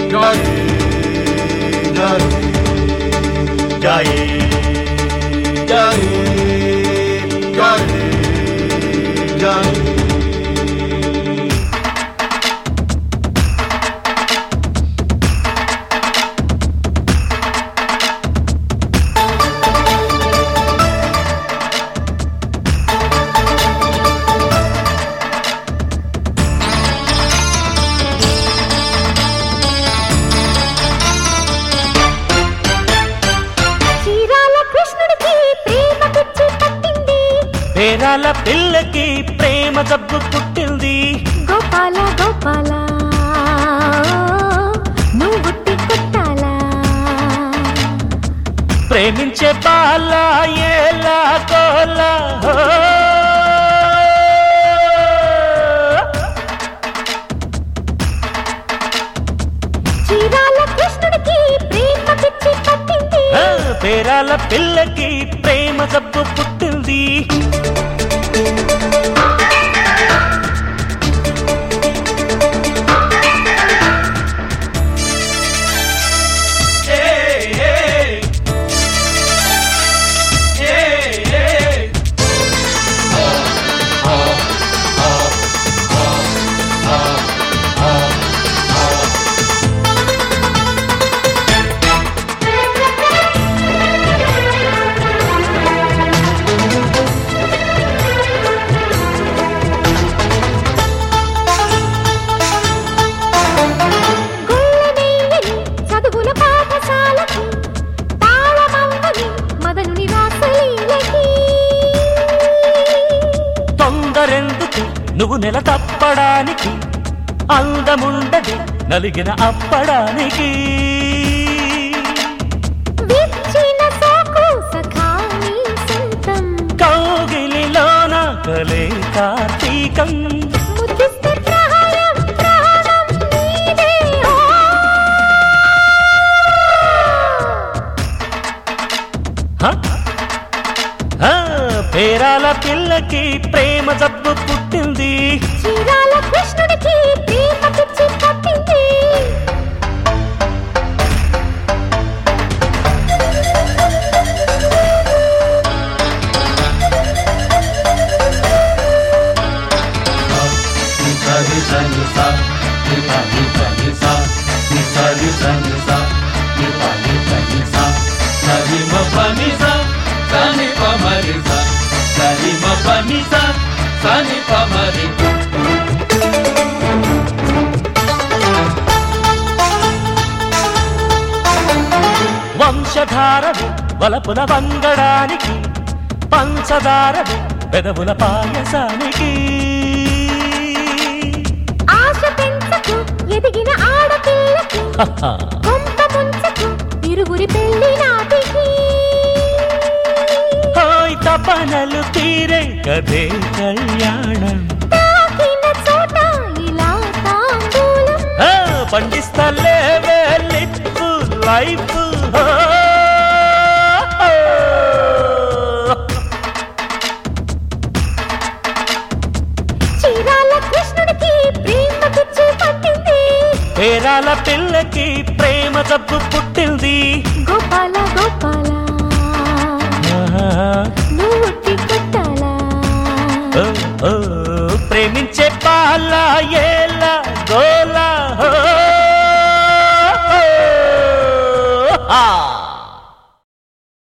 చీరాల కృష్ణుడికి ప్రేమ పిచ్చి పట్టింది పేరాల పిల్లకి ప్రేమ జబ్బు పుట్టింది గోపాల గోపాల నువ్వు ఉట్టి కొట్టాలా ప్రేమించే బాల ఏలా కోలా ఓ. చీరాల కృష్ణుడికి ప్రేమ పిచ్చి పట్టింది ఆ, పేరాల పిల్లకి ప్రేమ జబ్బు పుట్టింది గొల్లనెయ్యని చదువుల పాఠశాలకి తాళమవ్వని మదనుని రాసలీలకి తొందరెందుకు నువ్వు నెల తప్పడానికి అందముండది నలిగిన అప్పడానికి విచ్చిన సోకు సఖాని సొంతం కౌగిలిలోన కలే కార్తీకం ముద్దిస్తే ప్రహరం ప్రాణం నీదే ఓ. హ? హ, పేరాల పిల్లకి ప్రేమ జబ్బు పుట్టింది చీరాల కృష్ణుడికి ప్రేమ పిచ్చి పట్టింది వంశధారవి వలపుల వంగడానికి పంచదారవి పెదవుల పాయసానికి ఆశ పెంచకు ఎదిగిన ఆడపిల్లకి హహ. కొంత ముంచకు ఇరుగురి పెళ్లి నాటికి హాయ్ తపనలు తీరే కదే కళ్యాణం తాకిన చోట ఇలా తాంబూలం ఆ, పండిస్తలే లిప్పు లైఫ్ చీరాల కృష్ణుడికి ప్రేమ పిచ్చి పట్టింది పేరాల పిల్లకి ప్రేమ జబ్బు పుట్టింది గోపాల గోపాల ఆహా. నువ్వు ఉట్టి కొట్టాలా ఓ, ఓ, ప్రేమించే పాల ఏలా గోలా ఓ, ఓ, ఆ.